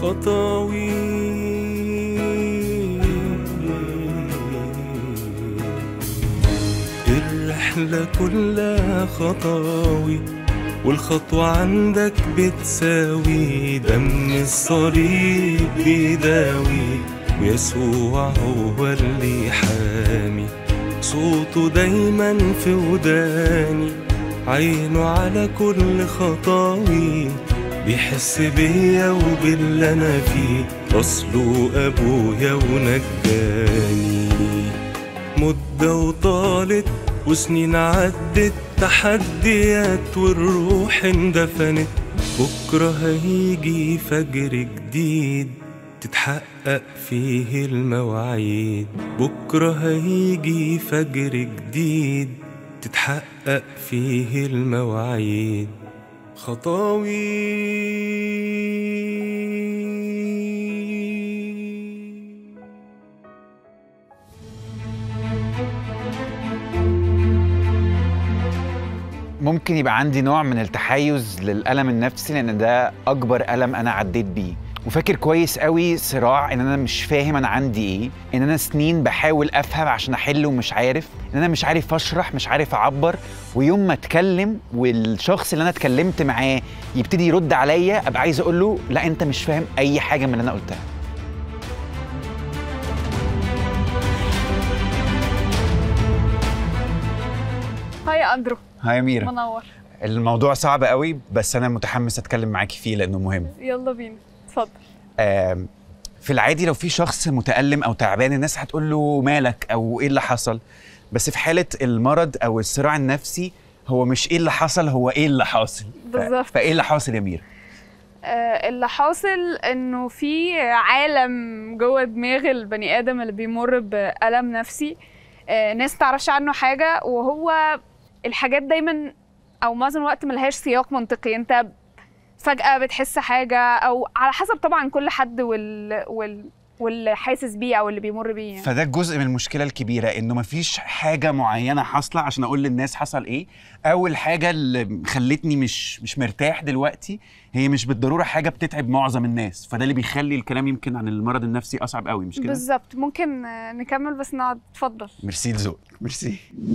خطاوي الرحلة كلها خطاوي والخطوة عندك بتساوي دم الصليب بيداوي ويسوع هو اللي حامي صوته دايما في وداني عينه على كل خطاوي بيحس بيا وباللي انا فيه اصله ابويا ونجاني مدة وطالت وسنين عدت تحديات والروح اندفنت بكرة هيجي فجر جديد تتحقق فيه المواعيد بكرة هيجي فجر جديد تتحقق فيه المواعيد خطاوي ممكن يبقى عندي نوع من التحيز للألم النفسي لأن ده أكبر ألم أنا عديت بيه وفاكر كويس قوي صراع ان انا مش فاهم انا عندي ايه ان انا سنين بحاول افهم عشان احل ومش عارف ان انا مش عارف اشرح مش عارف اعبر ويوم ما اتكلم والشخص اللي انا اتكلمت معاه يبتدي يرد عليا ابقى عايز اقول له لا انت مش فاهم اي حاجه من اللي انا قلتها هاي يا اندرو هاي يا ميرا منور الموضوع صعب قوي بس انا متحمس اتكلم معاكي فيه لانه مهم يلا بينا اتفضل آم، في العادي لو في شخص متألم أو تعبان الناس هتقول له مالك أو إيه اللي حصل بس في حالة المرض أو الصراع النفسي هو مش إيه اللي حصل هو إيه اللي حاصل ف- بالظبط. فإيه اللي حاصل يا ميرا؟ آه اللي حاصل انه في عالم جوه دماغ البني ادم اللي بيمر بألم نفسي آه ناس تعرفش عنه حاجة وهو الحاجات دايما او معظم الوقت ملهاش سياق منطقي انت فجأة بتحس حاجة او على حسب طبعا كل حد وال, وال واللي حاسس بيه او اللي بيمر بيه يعني. فده جزء من المشكلة الكبيرة إنه مفيش حاجة معينة حاصلة عشان أقول للناس حصل إيه أول حاجة اللي خلتني مش مش مرتاح دلوقتي هي مش بالضرورة حاجة بتتعب معظم الناس فده اللي بيخلي الكلام يمكن عن المرض النفسي أصعب قوي مش كده؟ بالظبط ممكن آه، نكمل بس نقعد اتفضل ميرسي لذوقك ميرسي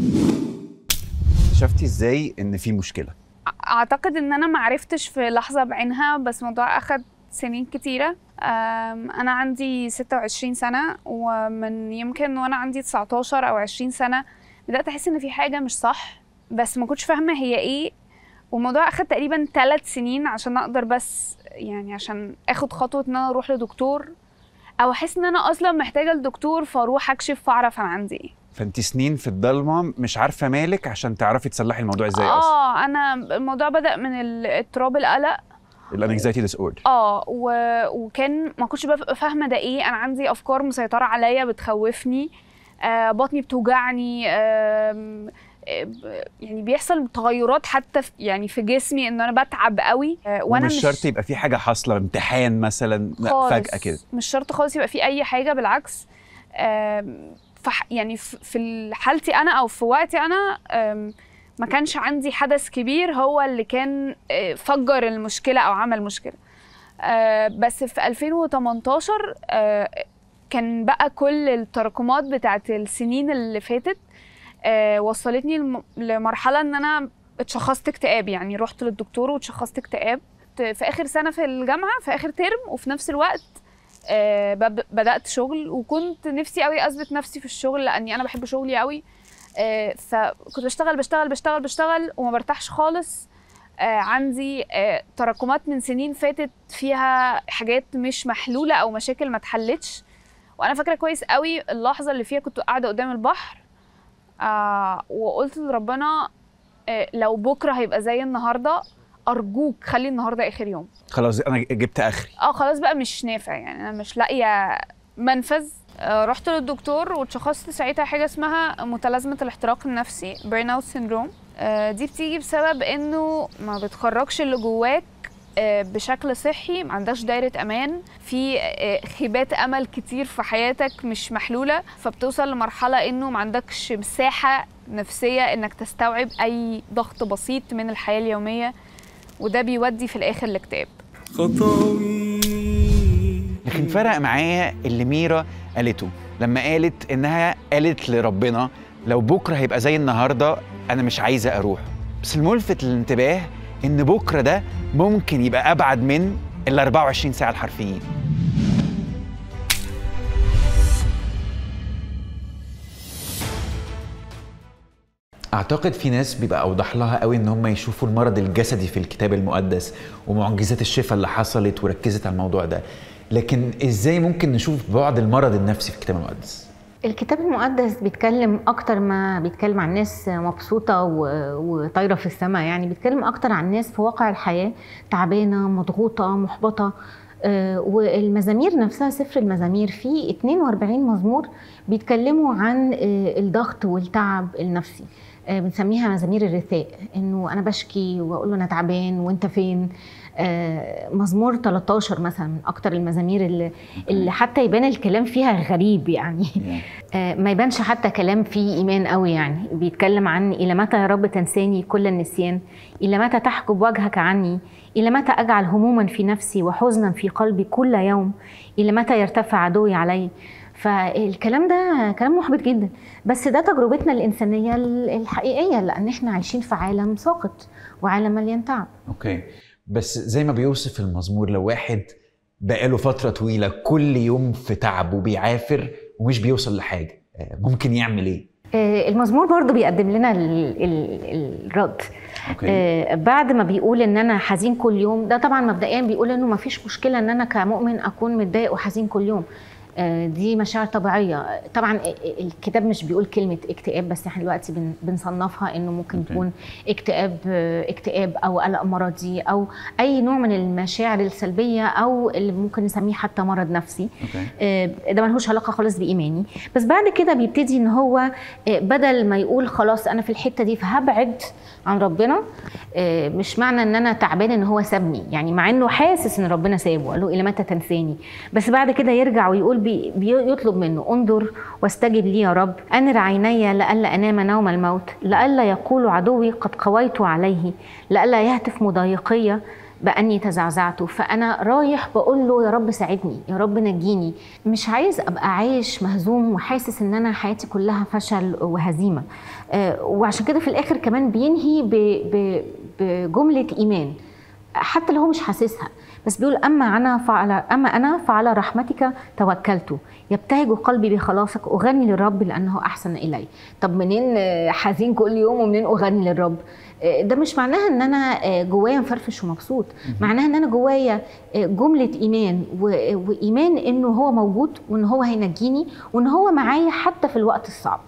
شفتي ازاي ان في مشكله اعتقد ان انا ما عرفتش في لحظه بعينها بس الموضوع اخد سنين كتيره أم، انا عندي 26 سنه ومن يمكن وانا عندي 19 او 20 سنه بدات احس ان في حاجه مش صح بس ما كنتش فاهمه هي ايه والموضوع اخد تقريبا ثلاث سنين عشان اقدر بس يعني عشان اخد خطوه ان انا اروح لدكتور او احس ان انا اصلا محتاجه لدكتور فاروح اكشف فاعرف انا عندي ايه فانت سنين في الضلمه مش عارفه مالك عشان تعرفي تصلحي الموضوع ازاي اصلا اه انا الموضوع بدا من ال- اضطراب القلق الانكزايتي ديس اوردر اه و... وكان ما كنتش ببقى فاهمه ده ايه انا عندي افكار مسيطره عليا بتخوفني آه بطني بتوجعني آم، آه ب- يعني بيحصل تغيرات حتى في يعني في جسمي ان انا بتعب قوي آه وانا ومش شرط يبقى في حاجه حاصله امتحان مثلا لا خالص فجاه كده مش شرط خالص يبقى في اي حاجه بالعكس آم، فح يعني في في حالتي انا او في وقتي انا آم، ما كانش عندي حدث كبير هو اللي كان آه، فجر المشكله او عمل مشكله آه، بس في 2018 آه، كان بقى كل التراكمات بتاعت السنين اللي فاتت آه، وصلتني لم- لمرحله ان انا اتشخصت اكتئاب يعني رحت للدكتور واتشخصت اكتئاب في اخر سنه في الجامعه في اخر ترم وفي نفس الوقت آه، بب- بدات شغل وكنت نفسي قوي اثبت نفسي في الشغل لاني انا بحب شغلي قوي آه، فكنت بشتغل بشتغل بشتغل بشتغل وما برتاحش خالص آه، عندي آه، تراكمات من سنين فاتت فيها حاجات مش محلوله او مشاكل ما اتحلتش وانا فاكره كويس قوي اللحظه اللي فيها كنت قاعده قدام البحر آه وقلت لربنا آه لو بكره هيبقى زي النهارده ارجوك خلي النهارده اخر يوم خلاص انا جبت اخري اه خلاص بقى مش نافع يعني انا مش لاقيه منفذ آه رحت للدكتور واتشخصت ساعتها حاجه اسمها متلازمه الاحتراق النفسي برين اوت سيندروم دي بتيجي بسبب انه ما بتخرجش اللي جواك آه، بشكل صحي ما عندكش دايره امان في آه، خيبات امل كتير في حياتك مش محلوله فبتوصل لمرحله انه ما عندكش مساحه نفسيه انك تستوعب اي ضغط بسيط من الحياه اليوميه وده بيودي في الاخر لاكتئاب خطاوي لكن فرق معايا اللي ميرا قالته لما قالت انها قالت لربنا لو بكره هيبقى زي النهارده انا مش عايزه اروح بس الملفت للانتباه ان بكره ده ممكن يبقى ابعد من ال 24 ساعه الحرفيين اعتقد في ناس بيبقى اوضح لها قوي ان هم يشوفوا المرض الجسدي في الكتاب المقدس ومعجزات الشفاء اللي حصلت وركزت على الموضوع ده لكن ازاي ممكن نشوف بعد المرض النفسي في الكتاب المقدس الكتاب المقدس بيتكلم اكتر ما بيتكلم عن ناس مبسوطه و- وطايره في السماء يعني بيتكلم اكتر عن ناس في واقع الحياه تعبانه مضغوطه محبطه آه، والمزامير نفسها سفر المزامير فيه 42 مزمور بيتكلموا عن آه، الضغط والتعب النفسي آه، بنسميها مزامير الرثاء انه انا بشكي واقول له انا تعبان وانت فين آه، مزمور 13 مثلا من اكتر المزامير اللي, اللي حتى يبان الكلام فيها غريب يعني آه، ما يبانش حتى كلام فيه ايمان قوي يعني بيتكلم عن الى متى يا رب تنساني كل النسيان الى متى تحجب وجهك عني الى متى اجعل هموما في نفسي وحزنا في قلبي كل يوم الى متى يرتفع عدوي علي فالكلام ده كلام محبط جدا بس ده تجربتنا الانسانيه الحقيقيه لان احنا عايشين في عالم ساقط وعالم مليان تعب اوكي بس زي ما بيوصف المزمور لو واحد بقاله فتره طويله كل يوم في تعب وبيعافر ومش بيوصل لحاجه آه، ممكن يعمل ايه آه، المزمور برضو بيقدم لنا ال- ال- الرد اوكي آه، بعد ما بيقول ان انا حزين كل يوم ده طبعا مبدئيا بيقول انه ما فيش مشكله ان انا كمؤمن اكون متضايق وحزين كل يوم آه، دي مشاعر طبيعيه طبعا الكتاب مش بيقول كلمه اكتئاب بس احنا دلوقتي بن- بنصنفها انه ممكن أوكي. تكون اكتئاب آه، اكتئاب او قلق مرضي او اي نوع من المشاعر السلبيه او اللي ممكن نسميه حتى مرض نفسي اوكي آه، ده ملهوش علاقه خالص بايماني بس بعد كده بيبتدي ان هو آه، بدل ما يقول خلاص انا في الحته دي فهبعد عن ربنا آه، مش معنى ان انا تعبان ان هو سابني يعني مع انه حاسس ان ربنا سابه قال له الى متى تنساني بس بعد كده يرجع ويقول بي بيطلب منه انظر واستجب لي يا رب انر عيني لئلا انام نوم الموت لئلا يقول عدوي قد قويت عليه لئلا يهتف مضايقيه باني تزعزعت فانا رايح بقول له يا رب ساعدني يا رب نجيني مش عايز ابقى عايش مهزوم وحاسس ان انا حياتي كلها فشل وهزيمه آه، وعشان كده في الاخر كمان بينهي ب- ب- بجمله ايمان حتى لو هو مش حاسسها بس بيقول اما انا فعلى اما انا فعلى رحمتك توكلت يبتهج قلبي بخلاصك اغني للرب لانه احسن الي طب منين آه، حزين كل يوم ومنين اغني للرب آه، ده مش معناها ان انا آه، جوايا مفرفش ومبسوط معناها ان انا جوايا آه، جمله ايمان و- وايمان انه هو موجود وان هو هينجيني وان هو معايا حتى في الوقت الصعب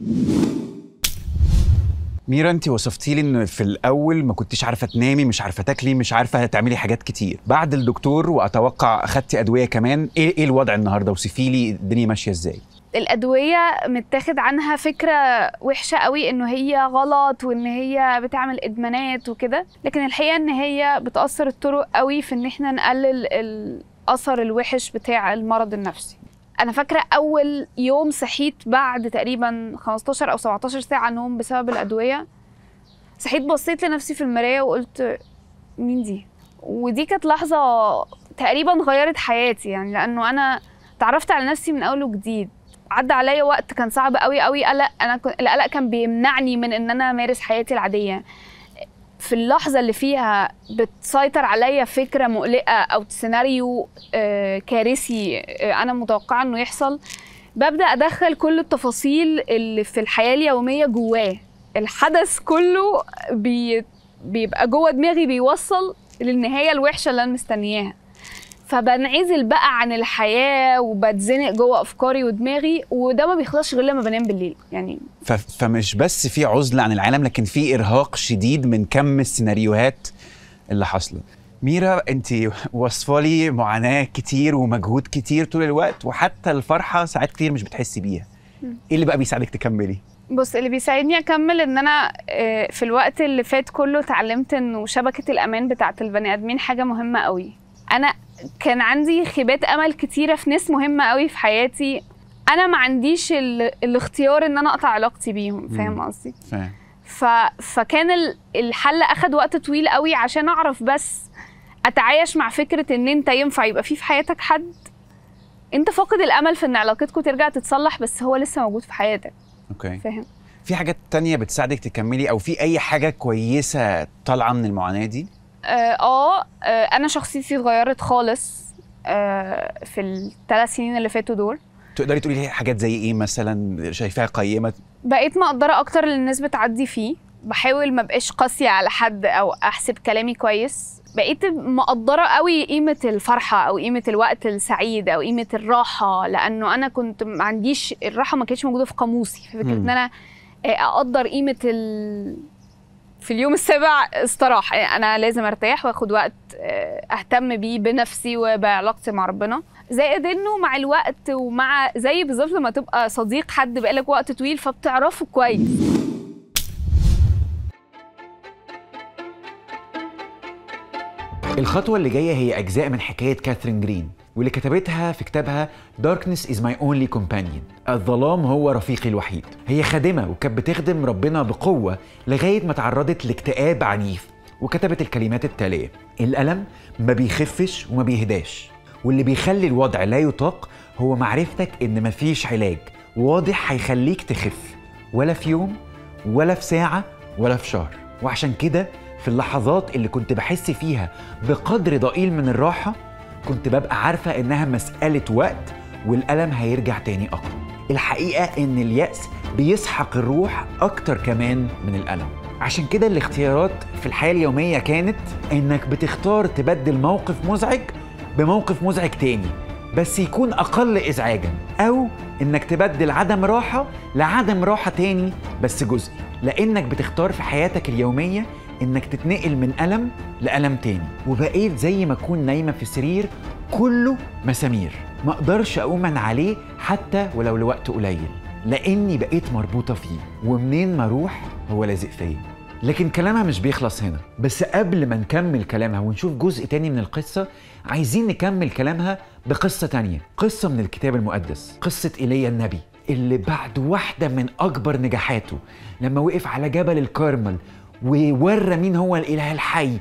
ميرا انت وصفتي لي ان في الاول ما كنتيش عارفه تنامي مش عارفه تاكلي مش عارفه تعملي حاجات كتير بعد الدكتور واتوقع اخدتي ادويه كمان ايه ايه الوضع النهارده وصفي لي الدنيا ماشيه ازاي الأدوية متاخد عنها فكرة وحشة قوي إنه هي غلط وإن هي بتعمل إدمانات وكده لكن الحقيقة إن هي بتأثر الطرق قوي في إن إحنا نقلل الأثر الوحش بتاع المرض النفسي أنا فاكرة أول يوم صحيت بعد تقريبا 15 أو 17 ساعة نوم بسبب الأدوية صحيت بصيت لنفسي في المراية وقلت مين دي؟ ودي كانت لحظة تقريبا غيرت حياتي يعني لأنه أنا تعرفت على نفسي من أول وجديد عدى عليا وقت كان صعب قوي قوي قلق انا كنت القلق كان بيمنعني من ان انا امارس حياتي العاديه في اللحظه اللي فيها بتسيطر عليا فكره مقلقه او سيناريو آه، كارثي آه، انا متوقعه انه يحصل ببدا ادخل كل التفاصيل اللي في الحياه اليوميه جواه الحدث كله بي بيبقى جوه دماغي بيوصل للنهايه الوحشه اللي انا مستنياها فبنعزل بقى عن الحياه وبتزنق جوه افكاري ودماغي وده ما بيخلصش غير لما بنام بالليل يعني ف... فمش بس في عزله عن العالم لكن في ارهاق شديد من كم السيناريوهات اللي حاصله ميرا انت واصفه لي معاناه كتير ومجهود كتير طول الوقت وحتى الفرحه ساعات كتير مش بتحسي بيها ايه اللي بقى بيساعدك تكملي بص اللي بيساعدني اكمل ان انا آه، في الوقت اللي فات كله اتعلمت انه شبكه الامان بتاعه البني ادمين حاجه مهمه قوي انا كان عندي خيبات امل كتيره في ناس مهمه قوي في حياتي انا ما عنديش ال... الاختيار ان انا اقطع علاقتي بيهم فاهم مم. قصدي فاهم ف... فكان ال- الحل اخد وقت طويل قوي عشان اعرف بس اتعايش مع فكره ان انت ينفع يبقى في في حياتك حد انت فاقد الامل في ان علاقتكم ترجع تتصلح بس هو لسه موجود في حياتك اوكي فاهم في حاجات تانية بتساعدك تكملي او في اي حاجه كويسه طالعه من المعاناه دي اه آه، آه، انا شخصيتي اتغيرت خالص آه في الثلاث سنين اللي فاتوا دول تقدري تقولي لي حاجات زي ايه مثلا شايفاها قيمه بقيت مقدرة أكتر اللي الناس بتعدي فيه بحاول ما بقاش قاسية على حد أو أحسب كلامي كويس بقيت مقدرة قوي قيمة الفرحة أو قيمة الوقت السعيد أو قيمة الراحة لأنه أنا كنت ما عنديش الراحة ما كانتش موجودة في قاموسي ففكرة مم. إن أنا أقدر قيمة ال... في اليوم السابع استراحة يعني أنا لازم أرتاح وآخد وقت آه، أهتم بيه بنفسي وبعلاقتي مع ربنا زائد إنه مع الوقت ومع زي بالظبط لما تبقى صديق حد بقالك وقت طويل فبتعرفه كويس الخطوة اللي جاية هي أجزاء من حكاية كاثرين جرين واللي كتبتها في كتابها Darkness is my only companion الظلام هو رفيقي الوحيد هي خادمة وكانت بتخدم ربنا بقوة لغاية ما تعرضت لاكتئاب عنيف وكتبت الكلمات التالية الألم ما بيخفش وما بيهداش واللي بيخلي الوضع لا يطاق هو معرفتك إن مفيش علاج واضح هيخليك تخف ولا في يوم ولا في ساعة ولا في شهر وعشان كده في اللحظات اللي كنت بحس فيها بقدر ضئيل من الراحة كنت ببقى عارفة إنها مسألة وقت والألم هيرجع تاني أقوى الحقيقة إن اليأس بيسحق الروح أكتر كمان من الألم عشان كده الاختيارات في الحياة اليومية كانت إنك بتختار تبدل موقف مزعج بموقف مزعج تاني بس يكون أقل إزعاجا أو إنك تبدل عدم راحة لعدم راحة تاني بس جزئي لأنك بتختار في حياتك اليومية إنك تتنقل من ألم لألم تاني وبقيت زي ما أكون نايمة في سرير كله مسامير ما أقدرش أقوم من عليه حتى ولو لوقت قليل لأني بقيت مربوطة فيه ومنين ما أروح هو لازق فيا لكن كلامها مش بيخلص هنا بس قبل ما نكمل كلامها ونشوف جزء تاني من القصة عايزين نكمل كلامها بقصة تانية قصة من الكتاب المقدس قصة إيليا النبي اللي بعد واحدة من أكبر نجاحاته لما وقف على جبل الكرمل وورى مين هو الإله الحي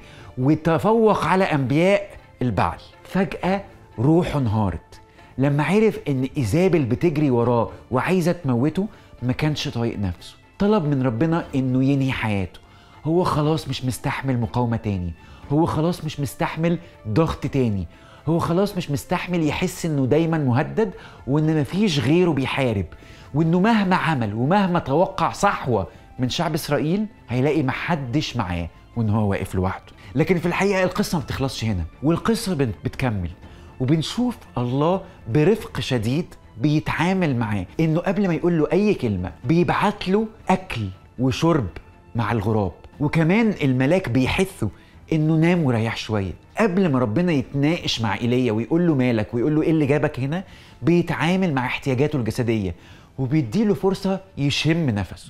وتفوق على أنبياء البعل فجأة روحه انهارت لما عرف ان ايزابل بتجري وراه وعايزه تموته ما كانش طايق نفسه طلب من ربنا انه ينهي حياته هو خلاص مش مستحمل مقاومه تاني هو خلاص مش مستحمل ضغط تاني هو خلاص مش مستحمل يحس انه دايما مهدد وان مفيش غيره بيحارب وانه مهما عمل ومهما توقع صحوه من شعب اسرائيل هيلاقي محدش معاه وان هو واقف لوحده لكن في الحقيقه القصه ما بتخلصش هنا والقصه بت- بتكمل وبنشوف الله برفق شديد بيتعامل معاه انه قبل ما يقول له اي كلمه بيبعت له اكل وشرب مع الغراب وكمان الملاك بيحثه انه نام وريح شويه قبل ما ربنا يتناقش مع ايليا ويقول له مالك ويقول له ايه اللي جابك هنا بيتعامل مع احتياجاته الجسديه وبيديله فرصه يشم نفسه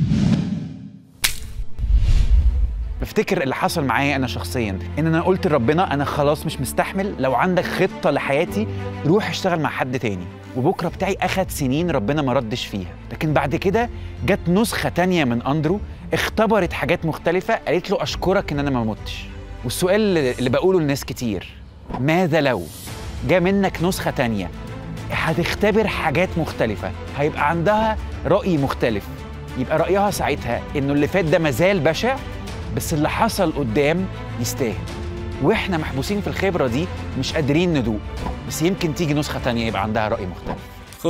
بفتكر اللي حصل معايا انا شخصيا ان انا قلت لربنا انا خلاص مش مستحمل لو عندك خطه لحياتي روح اشتغل مع حد تاني وبكره بتاعي اخد سنين ربنا ما ردش فيها لكن بعد كده جت نسخه تانية من اندرو اختبرت حاجات مختلفه قالت له اشكرك ان انا ما متش والسؤال اللي اللي بقوله لناس كتير ماذا لو جاء منك نسخه تانية هتختبر حاجات مختلفه هيبقى عندها راي مختلف يبقى رايها ساعتها انه اللي فات ده مازال بشع بس اللي حصل قدام يستاهل واحنا محبوسين في الخبره دي مش قادرين ندوق بس يمكن تيجي نسخه تانية يبقى عندها راي مختلف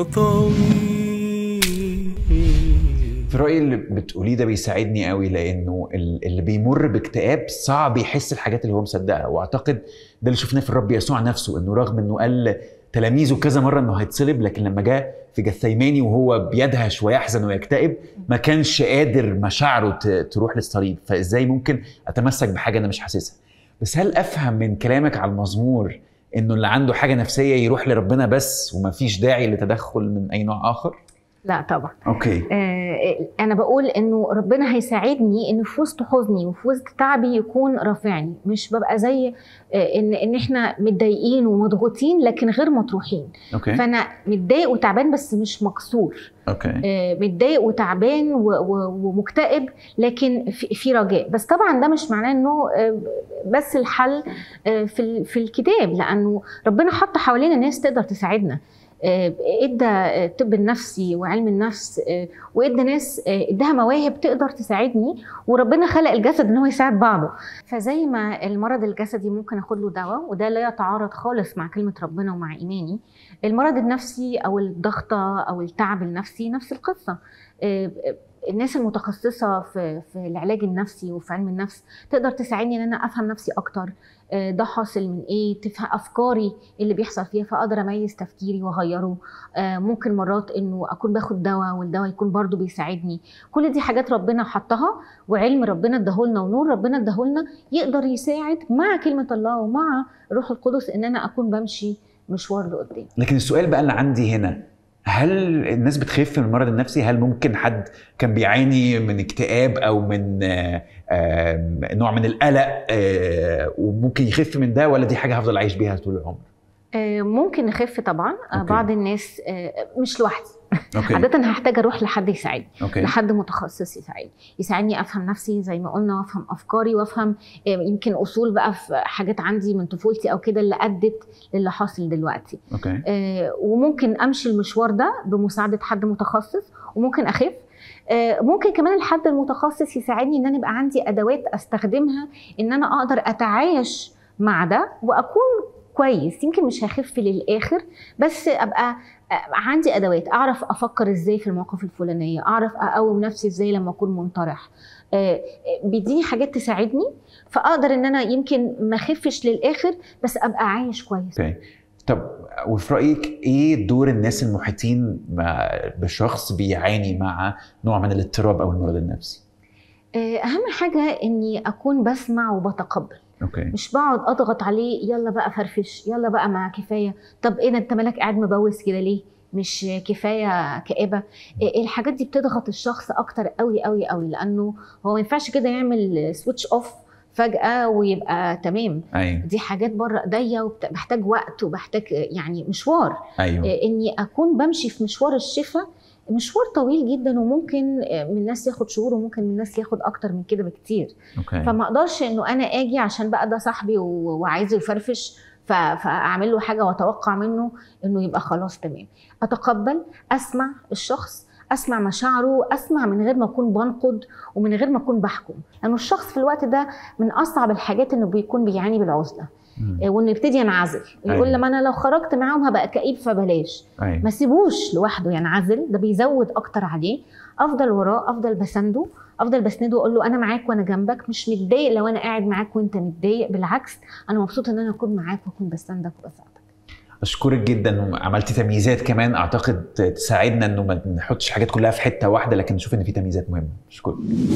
خطاوي في رأيي اللي بتقوليه ده بيساعدني قوي لانه ال- اللي بيمر باكتئاب صعب يحس الحاجات اللي هو مصدقها واعتقد ده اللي شفناه في الرب يسوع نفسه انه رغم انه قال تلاميذه كذا مره انه هيتصلب لكن لما جاء في جثيماني وهو بيدهش ويحزن ويكتئب ما كانش قادر مشاعره ت- تروح للصليب فازاي ممكن اتمسك بحاجه انا مش حاسسها بس هل افهم من كلامك على المزمور انه اللي عنده حاجه نفسيه يروح لربنا بس ومفيش داعي لتدخل من اي نوع اخر لا طبعا اوكي آه، انا بقول انه ربنا هيساعدني ان في وسط حزني وفي وسط تعبي يكون رافعني مش ببقى زي آه، ان ان احنا متضايقين ومضغوطين لكن غير مطروحين اوكي فانا متضايق وتعبان بس مش مكسور اوكي آه، متضايق وتعبان و- و- ومكتئب لكن في في رجاء بس طبعا ده مش معناه انه آه، بس الحل آه، في ال- في الكتاب لانه ربنا حط حوالينا ناس تقدر تساعدنا آه، ادى آه، الطب النفسي وعلم النفس آه، وادى ناس آه، اداها مواهب تقدر تساعدني وربنا خلق الجسد ان هو يساعد بعضه فزي ما المرض الجسدي ممكن اخد له دواء وده لا يتعارض خالص مع كلمه ربنا ومع ايماني المرض النفسي او الضغطه او التعب النفسي نفس القصه آه، آه، الناس المتخصصه في في العلاج النفسي وفي علم النفس تقدر تساعدني ان انا افهم نفسي اكتر آه، ده حاصل من ايه تفهم افكاري اللي بيحصل فيها فاقدر اميز تفكيري واغيره آه، ممكن مرات انه اكون باخد دواء والدواء يكون برضو بيساعدني كل دي حاجات ربنا حطها وعلم ربنا اداهولنا ونور ربنا اداهولنا يقدر يساعد مع كلمه الله ومع روح القدس ان انا اكون بمشي مشوار لقدام لكن السؤال بقى اللي عندي هنا هل الناس بتخف من المرض النفسي هل ممكن حد كان بيعاني من اكتئاب او من آه، آه، نوع من القلق آه، وممكن يخف من ده ولا دي حاجه هفضل عايش بيها طول العمر آه، ممكن نخف طبعا آه، أوكي. بعض الناس آه، مش لوحدي اوكي عاده هحتاج اروح لحد يساعدني اوكي لحد متخصص يساعدني يساعدني افهم نفسي زي ما قلنا وافهم افكاري وافهم آه، يمكن اصول بقى في حاجات عندي من طفولتي او كده اللي ادت للي حاصل دلوقتي اوكي آه، وممكن امشي المشوار ده بمساعده حد متخصص وممكن اخف آه، ممكن كمان الحد المتخصص يساعدني ان انا يبقى عندي ادوات استخدمها ان انا اقدر اتعايش مع ده واكون كويس يمكن مش هخف للاخر بس ابقى آه، عندي ادوات اعرف افكر ازاي في المواقف الفلانيه اعرف اقوم نفسي ازاي لما اكون منطرح آه، آه، بيديني حاجات تساعدني فاقدر ان انا يمكن ما اخفش للاخر بس ابقى عايش كويس اوكي طب وفي رايك ايه دور الناس المحيطين مع بشخص بيعاني مع نوع من الاضطراب او المرض النفسي آه، اهم حاجه اني اكون بسمع وبتقبل اوكي مش بقعد اضغط عليه يلا بقى فرفش يلا بقى ما كفايه طب ايه ده انت مالك قاعد مبوس كده ليه مش كفايه كآبه آه، الحاجات دي بتضغط الشخص اكتر قوي قوي قوي لانه هو ما ينفعش كده يعمل سويتش اوف فجاه ويبقى تمام ايوه دي حاجات بره ايديا وبحتاج وقت وبحتاج آه، يعني مشوار ايوه آه، اني اكون بمشي في مشوار الشفاء مشوار طويل جدا وممكن آه، من الناس ياخد شهور وممكن من الناس ياخد اكتر من كده بكتير اوكي فما اقدرش انه انا اجي عشان بقى ده صاحبي و- وعايزه يفرفش ف- فاعمل له حاجه واتوقع منه انه يبقى خلاص تمام اتقبل اسمع الشخص اسمع مشاعره اسمع من غير ما اكون بنقد ومن غير ما اكون بحكم لانه الشخص في الوقت ده من اصعب الحاجات انه بيكون بيعاني بالعزله مم. آه، وانه يبتدي ينعزل أيوة. يقول لما انا لو خرجت معاهم هبقى كئيب فبلاش ايوه ما سيبوش لوحده ينعزل ده بيزود اكتر عليه افضل وراه افضل بسنده افضل بسنده واقول له انا معاك وانا جنبك مش متضايق لو انا قاعد معاك وانت متضايق بالعكس انا مبسوط ان انا اكون معاك واكون بسندك وبساعدك اشكرك جدا وعملتي تمييزات كمان اعتقد تساعدنا انه ما نحطش حاجات كلها في حته واحده لكن نشوف ان في تمييزات مهمه اشكرك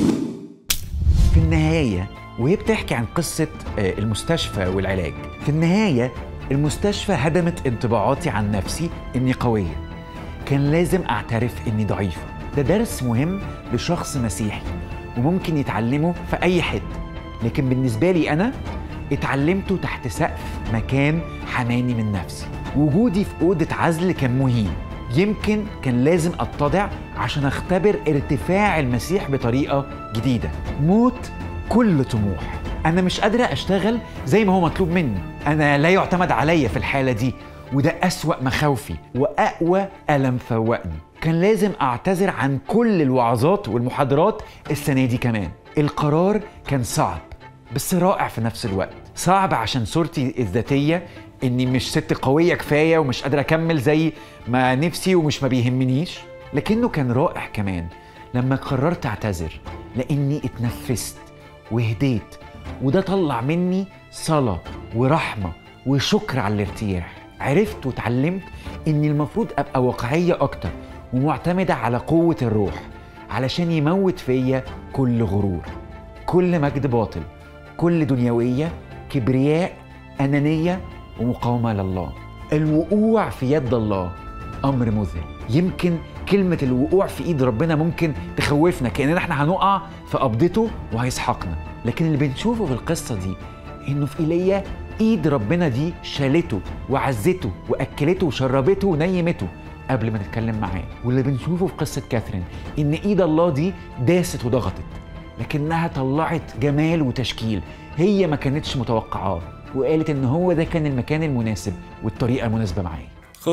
في النهايه وهي بتحكي عن قصه آه، المستشفى والعلاج في النهايه المستشفى هدمت انطباعاتي عن نفسي اني قويه كان لازم اعترف اني ضعيفه ده درس مهم لشخص مسيحي وممكن يتعلمه في اي حته لكن بالنسبه لي انا اتعلمته تحت سقف مكان حماني من نفسي وجودي في أوضة عزل كان مهين يمكن كان لازم أتضع عشان أختبر ارتفاع المسيح بطريقة جديدة موت كل طموح أنا مش قادرة أشتغل زي ما هو مطلوب مني أنا لا يعتمد عليا في الحالة دي وده أسوأ مخاوفي وأقوى ألم فوقني كان لازم أعتذر عن كل الوعظات والمحاضرات السنة دي كمان القرار كان صعب بس رائع في نفس الوقت صعب عشان صورتي الذاتية اني مش ست قوية كفاية ومش قادرة اكمل زي ما نفسي ومش ما بيهمنيش لكنه كان رائع كمان لما قررت اعتذر لاني اتنفست وهديت وده طلع مني صلاة ورحمة وشكر على الارتياح عرفت وتعلمت اني المفروض ابقى واقعية اكتر ومعتمدة على قوة الروح علشان يموت فيا كل غرور كل مجد باطل كل دنيوية كبرياء أنانية ومقاومة لله الوقوع في يد الله أمر مذهل يمكن كلمة الوقوع في ايد ربنا ممكن تخوفنا كأننا احنا هنقع في قبضته وهيسحقنا لكن اللي بنشوفه في القصة دي انه في ايليا ايد ربنا دي شالته وعزته واكلته وشربته ونيمته قبل ما نتكلم معاه واللي بنشوفه في قصة كاثرين ان ايد الله دي داست وضغطت لكنها طلعت جمال وتشكيل هي ما كانتش متوقعاه وقالت ان هو ده كان المكان المناسب والطريقة المناسبة معاه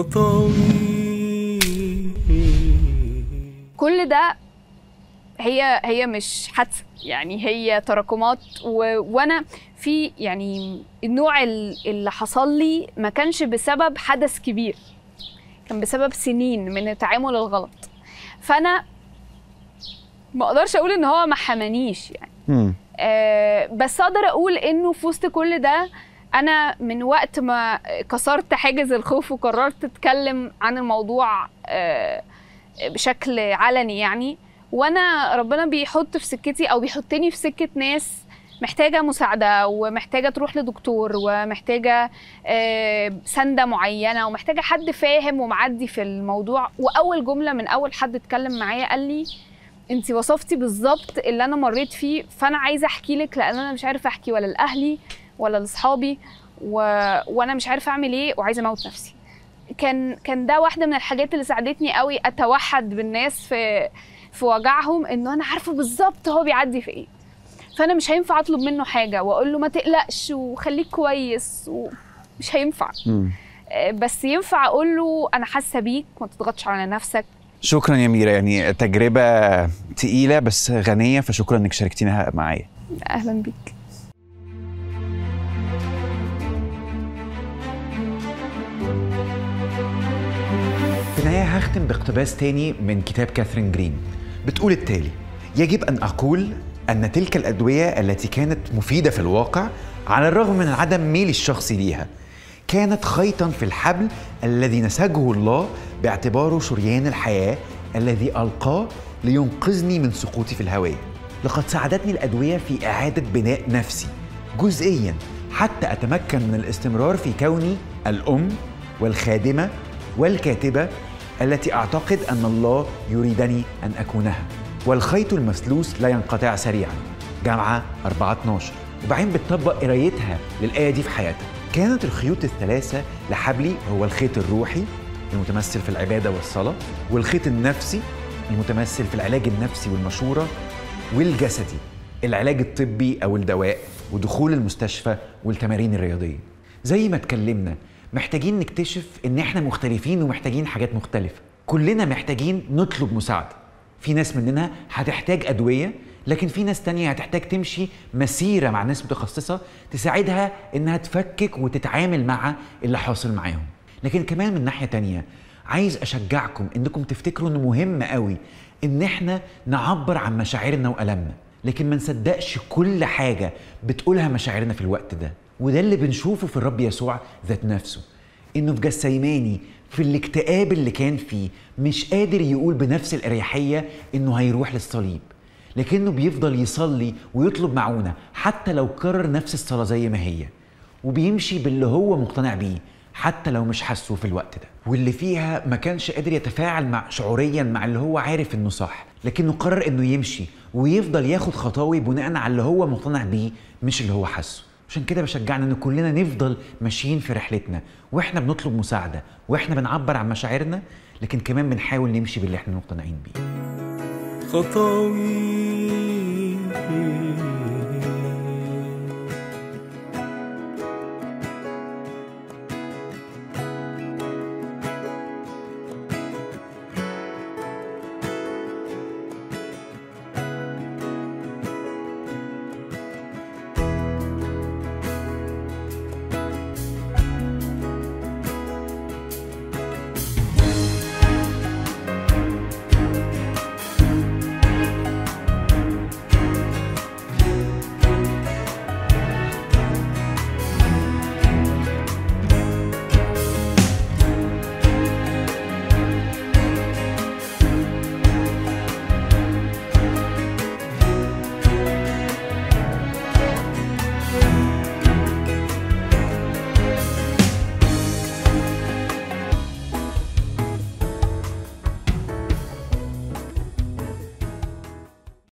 خطاوي كل ده هي هي مش حادثه يعني هي تراكمات و... وانا في يعني النوع ال- اللي حصل لي ما كانش بسبب حدث كبير كان بسبب سنين من التعامل الغلط فانا ما اقدرش اقول ان هو ما حمانيش يعني آه، بس اقدر اقول انه في وسط كل ده انا من وقت ما كسرت حاجز الخوف وقررت اتكلم عن الموضوع آه، بشكل علني يعني وانا ربنا بيحط في سكتي او بيحطني في سكه ناس محتاجه مساعده ومحتاجه تروح لدكتور ومحتاجه آه، سنده معينه ومحتاجه حد فاهم ومعدي في الموضوع واول جمله من اول حد اتكلم معايا قال لي انت وصفتي بالظبط اللي انا مريت فيه فانا عايزه احكي لك لان انا مش عارفه احكي ولا لاهلي ولا لاصحابي و... وانا مش عارفه اعمل ايه وعايزه اموت نفسي كان كان ده واحده من الحاجات اللي ساعدتني قوي اتوحد بالناس في في وجعهم انه انا عارفه بالظبط هو بيعدي في ايه فانا مش هينفع اطلب منه حاجه واقول له ما تقلقش وخليك كويس ومش هينفع آه، بس ينفع اقول له انا حاسه بيك ما تضغطش على نفسك شكرا يا ميرا يعني تجربة تقيلة بس غنية فشكرا انك شاركتينها معايا اهلا بيك في النهاية هختم باقتباس تاني من كتاب كاثرين جرين بتقول التالي يجب أن أقول أن تلك الأدوية التي كانت مفيدة في الواقع على الرغم من عدم ميلي الشخصي ليها كانت خيطا في الحبل الذي نسجه الله باعتباره شريان الحياة الذي ألقاه لينقذني من سقوطي في الهوية لقد ساعدتني الأدوية في إعادة بناء نفسي جزئيا حتى أتمكن من الاستمرار في كوني الأم والخادمة والكاتبة التي أعتقد أن الله يريدني أن أكونها والخيط المسلوس لا ينقطع سريعا جامعة 4 12 وبعدين بتطبق قرايتها للآية دي في حياتها كانت الخيوط الثلاثة لحبلي هو الخيط الروحي المتمثل في العبادة والصلاة والخيط النفسي المتمثل في العلاج النفسي والمشورة والجسدي العلاج الطبي أو الدواء ودخول المستشفى والتمارين الرياضية زي ما اتكلمنا محتاجين نكتشف ان احنا مختلفين ومحتاجين حاجات مختلفة كلنا محتاجين نطلب مساعدة في ناس مننا هتحتاج أدوية لكن في ناس تانية هتحتاج تمشي مسيرة مع ناس متخصصة تساعدها إنها تفكك وتتعامل مع اللي حاصل معاهم لكن كمان من ناحية تانية عايز أشجعكم إنكم تفتكروا إنه مهم قوي إن إحنا نعبر عن مشاعرنا وألمنا لكن ما نصدقش كل حاجة بتقولها مشاعرنا في الوقت ده وده اللي بنشوفه في الرب يسوع ذات نفسه انه في جسيماني في الاكتئاب اللي كان فيه مش قادر يقول بنفس الاريحيه انه هيروح للصليب لكنه بيفضل يصلي ويطلب معونه حتى لو كرر نفس الصلاه زي ما هي وبيمشي باللي هو مقتنع بيه حتى لو مش حاسه في الوقت ده واللي فيها ما كانش قادر يتفاعل مع شعوريا مع اللي هو عارف انه صح لكنه قرر انه يمشي ويفضل ياخد خطاوي بناء على اللي هو مقتنع بيه مش اللي هو حاسه عشان كده بشجعنا ان كلنا نفضل ماشيين في رحلتنا واحنا بنطلب مساعده واحنا بنعبر عن مشاعرنا لكن كمان بنحاول نمشي باللي احنا مقتنعين بيه خطاوي